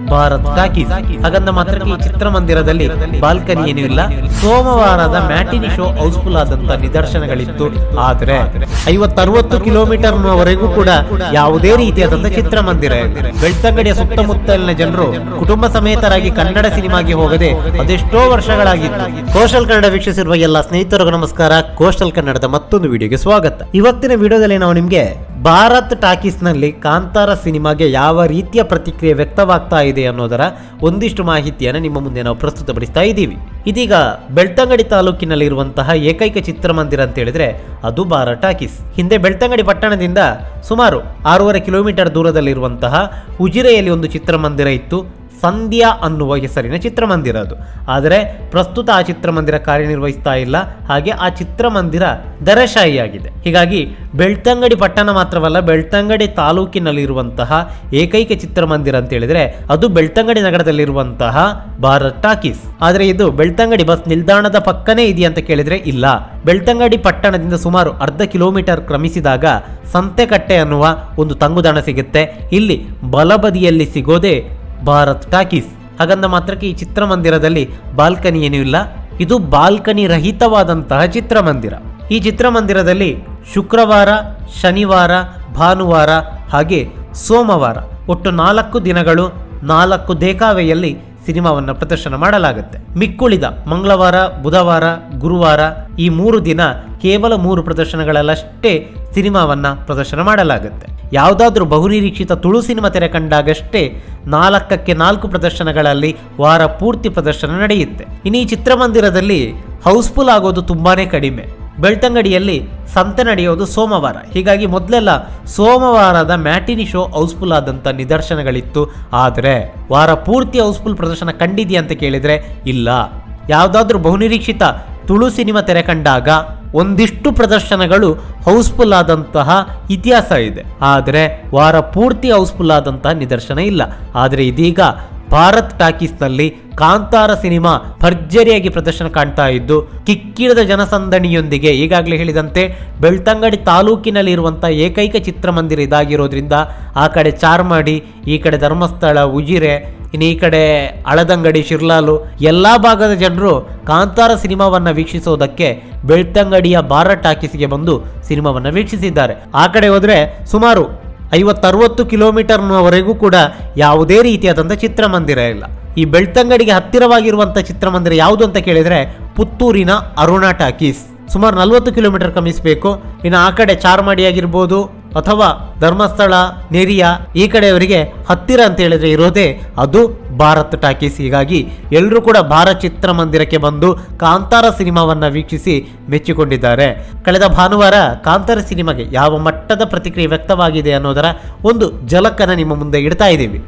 Bharat talkies ಹಾಗಂದ ಮಾತ್ರ ಈ ಚಿತ್ರಮಂದಿರದಲ್ಲಿ ಬಾಲ್ಕನಿ ಏನೂ ಇಲ್ಲ ಸೋಮವಾರದ ಮ್ಯಾಟಿನಿ ಶೋ ಹೌಸ್ಫುಲ್ ಆದಂತ ನಿದರ್ಶನಗಳಿತ್ತು ಆದ್ರೆ ಐವತ್ತರವತ್ತು ಕಿಲೋಮೀಟರ್ ವರೆಗೂ ಕೂಡ ಯಾವುದೇ ರೀತಿಯಾದಂತ ಚಿತ್ರಮಂದಿರ ಇಲ್ಲ ಬೆಳ್ತಂಗಡಿಯ ಸುತ್ತಮುತ್ತಲಿನ ಜನರು ಕುಟುಂಬ ಸಮೇತರಾಗಿ ಕನ್ನಡ ಸಿನಿಮಾಗೆ ಹೋಗದೆ ಅದೆಷ್ಟೋ ವರ್ಷಗಳಾಗಿತ್ತು ಕೋಶಲ್ ಕನ್ನಡ ವೀಕ್ಷಿಸಿರುವ ಎಲ್ಲ ಸ್ನೇಹಿತರಿಗೂ ನಮಸ್ಕಾರ ಕೋಸ್ಟಲ್ ಕನ್ನಡದ ಮತ್ತೊಂದು ವಿಡಿಯೋಗೆ ಸ್ವಾಗತ ಇವತ್ತಿನ ವಿಡಿಯೋದಲ್ಲಿ ನಾವು ನಿಮ್ಗೆ ಭಾರತ್ ಟಾಕೀಸ್ ನಲ್ಲಿ ಕಾಂತಾರ ಸಿನಿಮಾಗೆ ಯಾವ ರೀತಿಯ ಪ್ರತಿಕ್ರಿಯೆ ವ್ಯಕ್ತವಾಗ್ತಾ ಇದೆ ಅನ್ನೋದರ ಒಂದಿಷ್ಟು ಮಾಹಿತಿಯನ್ನು ನಿಮ್ಮ ಮುಂದೆ ನಾವು ಪ್ರಸ್ತುತಪಡಿಸ್ತಾ ಇದ್ದೀವಿ ಇದೀಗ ಬೆಳ್ತಂಗಡಿ ತಾಲೂಕಿನಲ್ಲಿರುವಂತಹ ಏಕೈಕ ಚಿತ್ರಮಂದಿರ ಅಂತ ಹೇಳಿದ್ರೆ ಅದು ಭಾರತ್ ಟಾಕೀಸ್ ಹಿಂದೆ ಬೆಳ್ತಂಗಡಿ ಪಟ್ಟಣದಿಂದ ಸುಮಾರು ಆರೂವರೆ ಕಿಲೋಮೀಟರ್ ದೂರದಲ್ಲಿರುವಂತಹ ಉಜಿರೆಯಲ್ಲಿ ಒಂದು ಚಿತ್ರಮಂದಿರ ಇತ್ತು ಸಂಧ್ಯಾ ಅನ್ನುವ ಹೆಸರಿನ ಚಿತ್ರಮಂದಿರ ಅದು ಆದರೆ ಪ್ರಸ್ತುತ ಆ ಚಿತ್ರಮಂದಿರ ಕಾರ್ಯನಿರ್ವಹಿಸ್ತಾ ಇಲ್ಲ ಹಾಗೆ ಆ ಚಿತ್ರಮಂದಿರ ದರಶಾಹಿಯಾಗಿದೆ ಹೀಗಾಗಿ ಬೆಳ್ತಂಗಡಿ ಪಟ್ಟಣ ಮಾತ್ರವಲ್ಲ ಬೆಳ್ತಂಗಡಿ ತಾಲೂಕಿನಲ್ಲಿರುವಂತಹ ಏಕೈಕ ಚಿತ್ರಮಂದಿರ ಅಂತ ಹೇಳಿದ್ರೆ ಅದು ಬೆಳ್ತಂಗಡಿ ನಗರದಲ್ಲಿರುವಂತಹ ಭಾರತ್ ಟಾಕೀಸ್ ಆದರೆ ಇದು ಬೆಳ್ತಂಗಡಿ ಬಸ್ ನಿಲ್ದಾಣದ ಪಕ್ಕನೇ ಇದೆಯಾ ಅಂತ ಕೇಳಿದ್ರೆ ಇಲ್ಲ ಬೆಳ್ತಂಗಡಿ ಪಟ್ಟಣದಿಂದ ಸುಮಾರು ಅರ್ಧ ಕಿಲೋಮೀಟರ್ ಕ್ರಮಿಸಿದಾಗ ಸಂತೆಕಟ್ಟೆ ಅನ್ನುವ ಒಂದು ತಂಗುದಾಣ ಸಿಗುತ್ತೆ ಇಲ್ಲಿ ಬಲಬದಿಯಲ್ಲಿ ಸಿಗೋದೇ ಭಾರತ್ ಟಾಕೀಸ್ ಹಾಗಂದ ಮಾತ್ರಕ್ಕೆ ಈ ಚಿತ್ರಮಂದಿರದಲ್ಲಿ ಬಾಲ್ಕನಿ ಏನೂ ಇಲ್ಲ ಇದು ಬಾಲ್ಕನಿ ರಹಿತವಾದಂತಹ ಚಿತ್ರಮಂದಿರ ಈ ಚಿತ್ರಮಂದಿರದಲ್ಲಿ ಶುಕ್ರವಾರ ಶನಿವಾರ ಭಾನುವಾರ ಹಾಗೆ ಸೋಮವಾರ ಒಟ್ಟು ನಾಲ್ಕು ದಿನಗಳು ನಾಲ್ಕು ದೇಕಾವೆಯಲ್ಲಿ ಸಿನಿಮಾವನ್ನು ಪ್ರದರ್ಶನ ಮಾಡಲಾಗುತ್ತೆ ಮಿಕ್ಕುಳಿದ ಮಂಗಳವಾರ ಬುಧವಾರ ಗುರುವಾರ ಈ ಮೂರು ದಿನ ಕೇವಲ ಮೂರು ಪ್ರದರ್ಶನಗಳಲ್ಲಷ್ಟೇ ಸಿನಿಮಾವನ್ನ ಪ್ರದರ್ಶನ ಮಾಡಲಾಗುತ್ತೆ ಯಾವುದಾದ್ರೂ ಬಹುನಿರೀಕ್ಷಿತ ತುಳು ಸಿನಿಮಾ ತೆರೆ ಕಂಡಾಗಷ್ಟೇ ನಾಲ್ಕಕ್ಕೆ ನಾಲ್ಕು ಪ್ರದರ್ಶನಗಳಲ್ಲಿ ವಾರ ಪೂರ್ತಿ ಪ್ರದರ್ಶನ ನಡೆಯುತ್ತೆ ಇನ್ನು ಈ ಚಿತ್ರಮಂದಿರದಲ್ಲಿ ಹೌಸ್ಫುಲ್ ಆಗೋದು ತುಂಬಾನೇ ಕಡಿಮೆ ಬೆಳ್ತಂಗಡಿಯಲ್ಲಿ ಸಂತೆ ನಡೆಯೋದು ಸೋಮವಾರ ಹೀಗಾಗಿ ಮೊದಲೆಲ್ಲ ಸೋಮವಾರದ ಮ್ಯಾಟಿನಿ ಶೋ ಹೌಸ್ಫುಲ್ ಆದಂಥ ನಿದರ್ಶನಗಳಿತ್ತು ಆದರೆ ವಾರ ಪೂರ್ತಿ ಹೌಸ್ಫುಲ್ ಪ್ರದರ್ಶನ ಕಂಡಿದೆಯಾ ಅಂತ ಕೇಳಿದರೆ ಇಲ್ಲ ಯಾವುದಾದ್ರೂ ಬಹುನಿರೀಕ್ಷಿತ ತುಳು ಸಿನಿಮಾ ತೆರೆ ಕಂಡಾಗ ಒಂದಿಷ್ಟು ಪ್ರದರ್ಶನಗಳು ಹೌಸ್ಫುಲ್ ಆದಂತಹ ಇತಿಹಾಸ ಇದೆ ಆದರೆ ವಾರ ಪೂರ್ತಿ ಹೌಸ್ಫುಲ್ ಆದಂತಹ ನಿದರ್ಶನ ಇಲ್ಲ ಆದರೆ ಇದೀಗ ಭಾರತ್ ಟಾಕೀಸ್ನಲ್ಲಿ ಕಾಂತಾರ ಸಿನಿಮಾ ಭರ್ಜರಿಯಾಗಿ ಪ್ರದರ್ಶನ ಕಾಣ್ತಾ ಇದ್ದು ಕಿಕ್ಕಿರಿದ ಜನಸಂದಣಿಯೊಂದಿಗೆ ಈಗಾಗಲೇ ಹೇಳಿದಂತೆ ಬೆಳ್ತಂಗಡಿ ತಾಲೂಕಿನಲ್ಲಿರುವಂತಹ ಏಕೈಕ ಚಿತ್ರಮಂದಿರ ಇದಾಗಿರೋದ್ರಿಂದ ಆ ಕಡೆ ಚಾರ್ಮಾಡಿ ಈ ಕಡೆ ಧರ್ಮಸ್ಥಳ ಉಜಿರೆ ಇನ್ನು ಈ ಕಡೆ ಹಳದಂಗಡಿ ಶಿರ್ಲಾಲು ಎಲ್ಲಾ ಭಾಗದ ಜನರು ಕಾಂತಾರ ಸಿನಿಮಾವನ್ನ ವೀಕ್ಷಿಸೋದಕ್ಕೆ ಬೆಳ್ತಂಗಡಿಯ ಭಾರತ್ ಟಾಕೀಸ್ಗೆ ಬಂದು ಸಿನಿಮಾವನ್ನ ವೀಕ್ಷಿಸಿದ್ದಾರೆ ಆ ಕಡೆ ಹೋದ್ರೆ ಸುಮಾರು ಐವತ್ತರವತ್ತು ಕಿಲೋಮೀಟರ್ನವರೆಗೂ ಕೂಡ ಯಾವುದೇ ರೀತಿಯಾದಂಥ ಚಿತ್ರಮಂದಿರ ಇಲ್ಲ ಈ ಬೆಳ್ತಂಗಡಿಗೆ ಹತ್ತಿರವಾಗಿರುವಂಥ ಚಿತ್ರಮಂದಿರ ಯಾವುದು ಅಂತ ಕೇಳಿದರೆ ಪುತ್ತೂರಿನ ಅರುಣ ಟಾಕೀಸ್ ಸುಮಾರು ನಲವತ್ತು ಕಿಲೋಮೀಟರ್ ಕ್ರಮಿಸಬೇಕು ಇನ್ನು ಆ ಕಡೆ ಚಾರ್ಮಾಡಿ ಆಗಿರ್ಬೋದು ಅಥವಾ ಧರ್ಮಸ್ಥಳ ನೆರಿಯ ಈ ಕಡೆಯವರಿಗೆ ಹತ್ತಿರ ಅಂತ ಹೇಳಿದ್ರೆ ಇರೋದೇ ಅದು ಭಾರತ್ ಟಾಕೀಸ್ ಹೀಗಾಗಿ ಎಲ್ಲರೂ ಕೂಡ ಭಾರತ್ ಚಿತ್ರಮಂದಿರಕ್ಕೆ ಬಂದು ಕಾಂತಾರ ಸಿನಿಮಾವನ್ನ ವೀಕ್ಷಿಸಿ ಮೆಚ್ಚಿಕೊಂಡಿದ್ದಾರೆ ಕಳೆದ ಭಾನುವಾರ ಕಾಂತಾರ ಸಿನಿಮಾಗೆ ಯಾವ ಮಟ್ಟದ ಪ್ರತಿಕ್ರಿಯೆ ವ್ಯಕ್ತವಾಗಿದೆ ಅನ್ನೋದರ ಒಂದು ಜಲಕ್ಕನ್ನು ನಿಮ್ಮ ಮುಂದೆ ಇಡ್ತಾ ಇದ್ದೀವಿ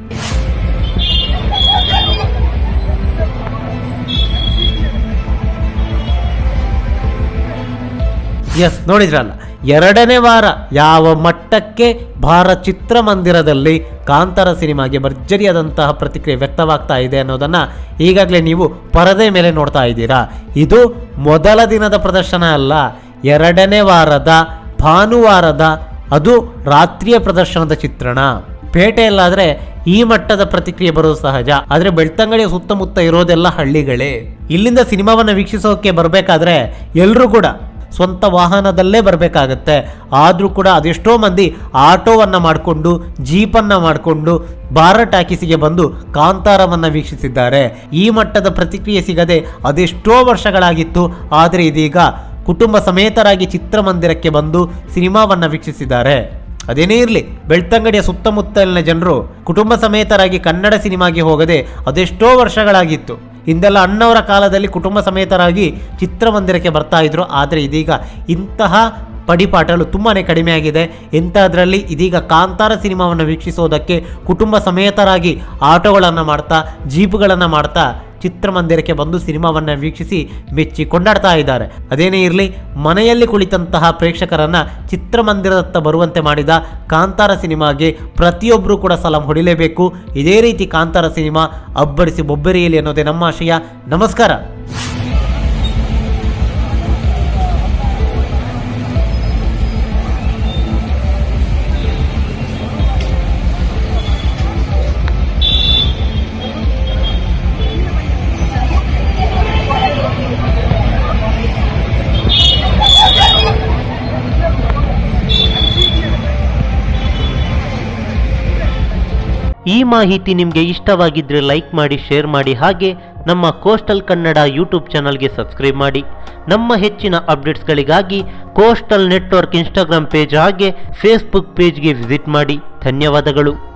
ಎಸ್ ನೋಡಿದ್ರಲ್ಲ ಎರಡನೇ ವಾರ ಯಾವ ಮಟ್ಟಕ್ಕೆ ಭಾರತ್ ಚಿತ್ರಮಂದಿರದಲ್ಲಿ ಕಾಂತಾರ ಸಿನಿಮಾಗೆ ಭರ್ಜರಿಯಾದಂತಹ ಪ್ರತಿಕ್ರಿಯೆ ವ್ಯಕ್ತವಾಗ್ತಾ ಇದೆ ಅನ್ನೋದನ್ನ ಈಗಾಗಲೇ ನೀವು ಪರದೆ ಮೇಲೆ ನೋಡ್ತಾ ಇದ್ದೀರಾ ಇದು ಮೊದಲ ದಿನದ ಪ್ರದರ್ಶನ ಅಲ್ಲ ಎರಡನೇ ವಾರದ ಭಾನುವಾರದ ಅದು ರಾತ್ರಿಯ ಪ್ರದರ್ಶನದ ಚಿತ್ರಣ ಪೇಟೆಯಲ್ಲಾದ್ರೆ ಈ ಮಟ್ಟದ ಪ್ರತಿಕ್ರಿಯೆ ಬರೋದು ಸಹಜ ಆದ್ರೆ ಬೆಳ್ತಂಗಡಿಯ ಸುತ್ತಮುತ್ತ ಇರೋದೆಲ್ಲ ಹಳ್ಳಿಗಳೇ ಇಲ್ಲಿಂದ ಸಿನಿಮಾವನ್ನ ವೀಕ್ಷಿಸೋಕೆ ಬರಬೇಕಾದ್ರೆ ಎಲ್ಲರೂ ಕೂಡ ಸ್ವಂತ ವಾಹನದಲ್ಲೇ ಬರಬೇಕಾಗತ್ತೆ ಆದರೂ ಕೂಡ ಅದೆಷ್ಟೋ ಮಂದಿ ಆಟೋವನ್ನು ಮಾಡಿಕೊಂಡು ಜೀಪನ್ನು ಮಾಡಿಕೊಂಡು ಭಾರತ್ ಟಾಕೀಸಿಗೆ ಬಂದು ಕಾಂತಾರವನ್ನು ವೀಕ್ಷಿಸಿದ್ದಾರೆ ಈ ಮಟ್ಟದ ಪ್ರತಿಕ್ರಿಯೆ ಸಿಗದೆ ಅದೆಷ್ಟೋ ವರ್ಷಗಳಾಗಿತ್ತು ಆದರೆ ಇದೀಗ ಕುಟುಂಬ ಸಮೇತರಾಗಿ ಚಿತ್ರಮಂದಿರಕ್ಕೆ ಬಂದು ಸಿನಿಮಾವನ್ನು ವೀಕ್ಷಿಸಿದ್ದಾರೆ ಅದೇನೇ ಇರಲಿ ಬೆಳ್ತಂಗಡಿಯ ಸುತ್ತಮುತ್ತಲಿನ ಜನರು ಕುಟುಂಬ ಸಮೇತರಾಗಿ ಕನ್ನಡ ಸಿನಿಮಾಗೆ ಹೋಗದೆ ಅದೆಷ್ಟೋ ವರ್ಷಗಳಾಗಿತ್ತು ಹಿಂದೆಲ್ಲ ಅಣ್ಣವರ ಕಾಲದಲ್ಲಿ ಕುಟುಂಬ ಸಮೇತರಾಗಿ ಚಿತ್ರಮಂದಿರಕ್ಕೆ ಬರ್ತಾ ಇದ್ರು ಆದರೆ ಇದೀಗ ಇಂತಹ ಪಡಿಪಾಟಲು ತುಂಬಾ ಕಡಿಮೆ ಆಗಿದೆ ಇಂಥದ್ರಲ್ಲಿ ಇದೀಗ ಕಾಂತಾರ ಸಿನಿಮಾವನ್ನು ವೀಕ್ಷಿಸೋದಕ್ಕೆ ಕುಟುಂಬ ಸಮೇತರಾಗಿ ಆಟೋಗಳನ್ನು ಮಾಡ್ತಾ ಜೀಪುಗಳನ್ನು ಮಾಡ್ತಾ ಚಿತ್ರಮಂದಿರಕ್ಕೆ ಬಂದು ಸಿನಿಮಾವನ್ನು ವೀಕ್ಷಿಸಿ ಮೆಚ್ಚಿ ಕೊಂಡಾಡ್ತಾ ಇದ್ದಾರೆ ಅದೇನೇ ಇರಲಿ ಮನೆಯಲ್ಲಿ ಕುಳಿತಂತಹ ಪ್ರೇಕ್ಷಕರನ್ನ ಚಿತ್ರಮಂದಿರದತ್ತ ಬರುವಂತೆ ಮಾಡಿದ ಕಾಂತಾರ ಸಿನಿಮಾಗೆ ಪ್ರತಿಯೊಬ್ಬರು ಕೂಡ ಸಲಾಂ ಹೊಡಿಲೇಬೇಕು ಇದೇ ರೀತಿ ಕಾಂತಾರ ಸಿನಿಮಾ ಅಬ್ಬರಿಸಿ ಬೊಬ್ಬರಿಯಲಿ ಅನ್ನೋದೇ ನಮ್ಮ ಆಶಯ ನಮಸ್ಕಾರ ಈ ಮಾಹಿತಿ ನಿಮಗೆ ಇಷ್ಟವಾಗಿದ್ದರೆ ಲೈಕ್ ಮಾಡಿ ಶೇರ್ ಮಾಡಿ ಹಾಗೆ ನಮ್ಮ ಕೋಸ್ಟಲ್ ಕನ್ನಡ ಯೂಟ್ಯೂಬ್ ಚಾನಲ್ಗೆ ಸಬ್ಸ್ಕ್ರೈಬ್ ಮಾಡಿ ನಮ್ಮ ಹೆಚ್ಚಿನ ಅಪ್ಡೇಟ್ಸ್ಗಳಿಗಾಗಿ ಕೋಸ್ಟಲ್ ನೆಟ್ವರ್ಕ್ ಇನ್ಸ್ಟಾಗ್ರಾಮ್ ಪೇಜ್ ಹಾಗೆ ಫೇಸ್ಬುಕ್ ಪೇಜ್ಗೆ ವಿಸಿಟ್ ಮಾಡಿ ಧನ್ಯವಾದಗಳು